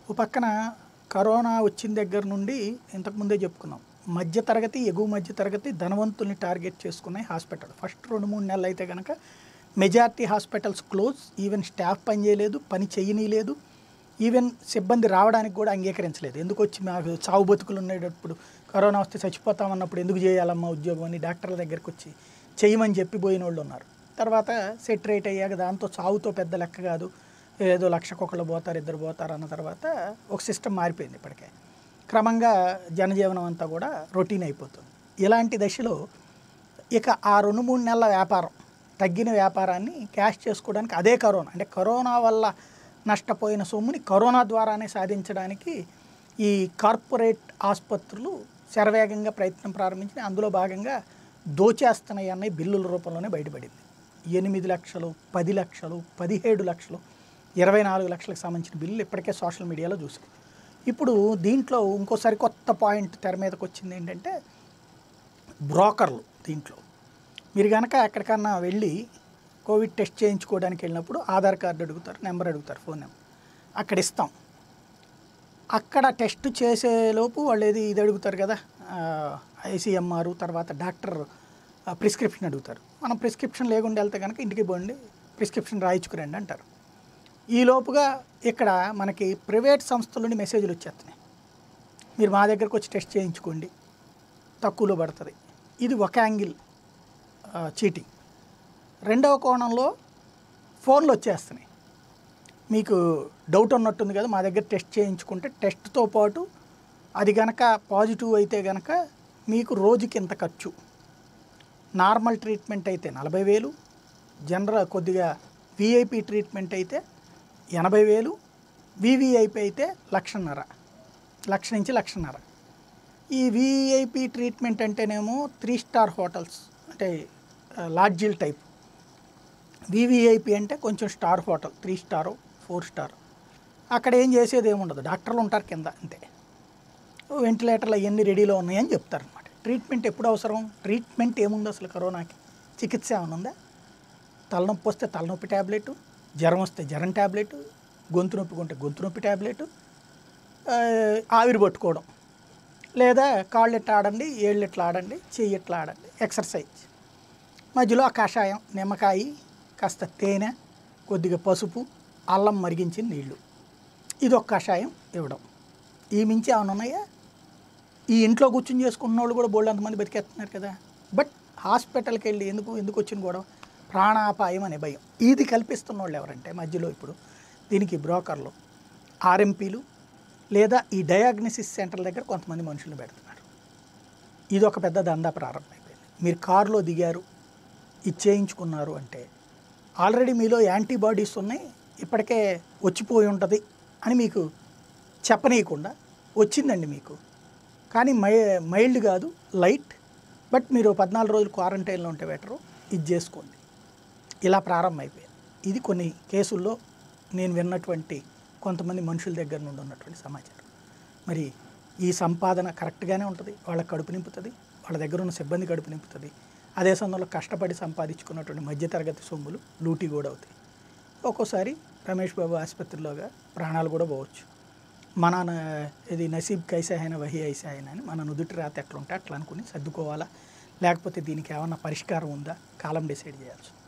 ఓ పక్కన కరోనా వచ్చిన దగ్గర నుండి ఇంతకుముందే చెప్పుకున్నాం మధ్య తరగతి ఎగువ మధ్య తరగతి ధనవంతుల్ని టార్గెట్ చేసుకున్నాయి హాస్పిటల్ ఫస్ట్ రెండు మూడు నెలలు అయితే కనుక majority hospitals close even staff పని చేయలేదు పని చేయనీయలేదు ఈవెన్ సిబ్బంది రావడానికి కూడా అంగీకరించలేదు ఎందుకు వచ్చి మాకు చావు బతుకులు ఉండేటప్పుడు కరోనా వస్తే చచ్చిపోతామన్నప్పుడు ఎందుకు చేయాలమ్మా ఉద్యోగం అని డాక్టర్ల దగ్గరికి వచ్చి చేయమని చెప్పి పోయిన వాళ్ళు ఉన్నారు తర్వాత సెట్ రేట్ అయ్యాక దాంతో చావుతో పెద్ద లెక్క కాదు ఏదో లక్షకొకళ్ళు పోతారు ఇద్దరు పోతారు అన్న తర్వాత ఒక సిస్టమ్ మారిపోయింది ఇప్పటికే క్రమంగా జనజీవనం అంతా కూడా రొటీన్ అయిపోతుంది ఇలాంటి దశలో ఇక ఆ రెండు మూడు నెలల వ్యాపారం తగ్గిన వ్యాపారాన్ని క్యాష్ చేసుకోవడానికి అదే కరోనా అంటే కరోనా వల్ల నష్టపోయిన సొమ్ముని కరోనా ద్వారానే సాధించడానికి ఈ కార్పొరేట్ ఆసుపత్రులు శరవేగంగా ప్రయత్నం ప్రారంభించి అందులో భాగంగా దోచేస్తున్నాయి అన్నవి బిల్లుల రూపంలోనే బయటపడింది ఎనిమిది లక్షలు పది లక్షలు పదిహేడు లక్షలు ఇరవై నాలుగు లక్షలకు సంబంధించిన బిల్లులు ఇప్పటికే సోషల్ మీడియాలో చూసాం ఇప్పుడు దీంట్లో ఇంకోసారి కొత్త పాయింట్ తెర మీదకి వచ్చింది ఏంటంటే బ్రోకర్లు దీంట్లో మీరు కనుక ఎక్కడికన్నా వెళ్ళి కోవిడ్ టెస్ట్ చేయించుకోవడానికి వెళ్ళినప్పుడు ఆధార్ కార్డు అడుగుతారు నెంబర్ అడుగుతారు ఫోన్ నెంబర్ అక్కడ ఇస్తాం అక్కడ టెస్ట్ చేసేలోపు వాళ్ళు ఏది ఇది అడుగుతారు కదా ఐసీఎంఆర్ తర్వాత డాక్టర్ ప్రిస్క్రిప్షన్ అడుగుతారు మనం ప్రిస్క్రిప్షన్ లేకుండా వెళ్తే కనుక ఇంటికి పోండి ప్రిస్క్రిప్షన్ రాయించుకురండి అంటారు ఈ లోపుగా ఇక్కడ మనకి ప్రైవేట్ సంస్థల నుండి మెసేజ్లు వచ్చేస్తున్నాయి మీరు మా దగ్గరకు వచ్చి టెస్ట్ చేయించుకోండి తక్కువలో పడుతుంది ఇది ఒక యాంగిల్ చీటింగ్ రెండవ కోణంలో ఫోన్లు వచ్చేస్తున్నాయి మీకు డౌట్ ఉన్నట్టుంది కదా మా దగ్గర టెస్ట్ చేయించుకుంటే టెస్ట్తో పాటు అది గనక పాజిటివ్ అయితే గనక మీకు రోజుకి ఇంత ఖర్చు నార్మల్ ట్రీట్మెంట్ అయితే నలభై వేలు జనరల్ కొద్దిగా విఐపి ట్రీట్మెంట్ అయితే ఎనభై వేలు వివిఐపి అయితే లక్షన్నర లక్ష నుంచి లక్షన్నర ఈ విఐపి ట్రీట్మెంట్ అంటేనేమో త్రీ స్టార్ హోటల్స్ అంటే లాడ్జిల్ టైప్ వివిఐపి అంటే కొంచెం star hotel three star four star అక్కడ ఏం చేసేది ఏముండదు డాక్టర్లు ఉంటారు కింద అంతే వెంటిలేటర్లు అవన్నీ రెడీలో ఉన్నాయని చెప్తారు అనమాట ట్రీట్మెంట్ ఎప్పుడు అవసరం ట్రీట్మెంట్ ఏముంది అసలు కరోనాకి చికిత్స ఏమైనా ఉందా తలనొప్పి వస్తే తలనొప్పి ట్యాబ్లెట్ జ్వరం వస్తే జ్వరం ట్యాబ్లెట్ గొంతు నొప్పి కొంటే గొంతు నొప్పి ట్యాబ్లెట్ ఆవిరి పట్టుకోవడం లేదా కాళ్ళు ఎట్లా ఆడండి ఏళ్ళు ఎట్లా ఆడండి చెయ్యి ఎట్లా ఆడండి ఎక్సర్సైజ్ మధ్యలో ఆ కషాయం నిమ్మకాయ కాస్త తేనె కొద్దిగా పసుపు అల్లం మరిగించిన నీళ్ళు ఇది ఒక కషాయం ఇవ్వడం ఈ మించి ఏమైనా ఉన్నాయా ఈ ఇంట్లో కూర్చుని చేసుకున్న వాళ్ళు కూడా బోల్డ్ అంతమంది బతికేస్తున్నారు కదా బట్ హాస్పిటల్కి వెళ్ళి ఎందుకు ఎందుకు వచ్చిన గొడవ ప్రాణాపాయం అనే భయం ఇది కల్పిస్తున్న వాళ్ళు ఎవరంటే మధ్యలో ఇప్పుడు దీనికి బ్రోకర్లు ఆర్ఎంపీలు లేదా ఈ డయాగ్నోసిస్ సెంటర్ దగ్గర కొంతమంది మనుషులను పెడుతున్నారు ఇది ఒక పెద్ద దందా ప్రారంభమైపోయింది మీరు కారులో దిగారు ఇది చేయించుకున్నారు అంటే ఆల్రెడీ మీలో యాంటీబాడీస్ ఉన్నాయి ఇప్పటికే వచ్చిపోయి ఉంటుంది అని మీకు చెప్పనీయకుండా వచ్చిందండి మీకు కానీ మై మైల్డ్ కాదు లైట్ బట్ మీరు పద్నాలుగు రోజులు క్వారంటైన్లో ఉంటే బెటరు ఇది చేసుకోండి ఇలా ప్రారంభమైపోయింది ఇది కొన్ని కేసుల్లో నేను విన్నటువంటి కొంతమంది మనుషుల దగ్గర నుండి ఉన్నటువంటి సమాచారం మరి ఈ సంపాదన కరెక్ట్గానే ఉంటుంది వాళ్ళ కడుపు నింపుతుంది వాళ్ళ దగ్గర ఉన్న సిబ్బంది కడుపు నింపుతుంది అదే సమయంలో కష్టపడి సంపాదించుకున్నటువంటి మధ్యతరగతి సొమ్ములు లూటీ కూడా అవుతాయి ఒక్కోసారి రమేష్ బాబు ఆసుపత్రిలోగా ప్రాణాలు కూడా పోవచ్చు మన న- ఇది నసీబ్ కైసా అయినా వహి ఐసా అయినా అని మన నుదుటి రాత ఎట్లా ఉంటే అట్లా అనుకుని సర్దుకోవాలా లేకపోతే దీనికి ఏమన్నా పరిష్కారం ఉందా కాలం డిసైడ్ చేయాల్సి ఉంది.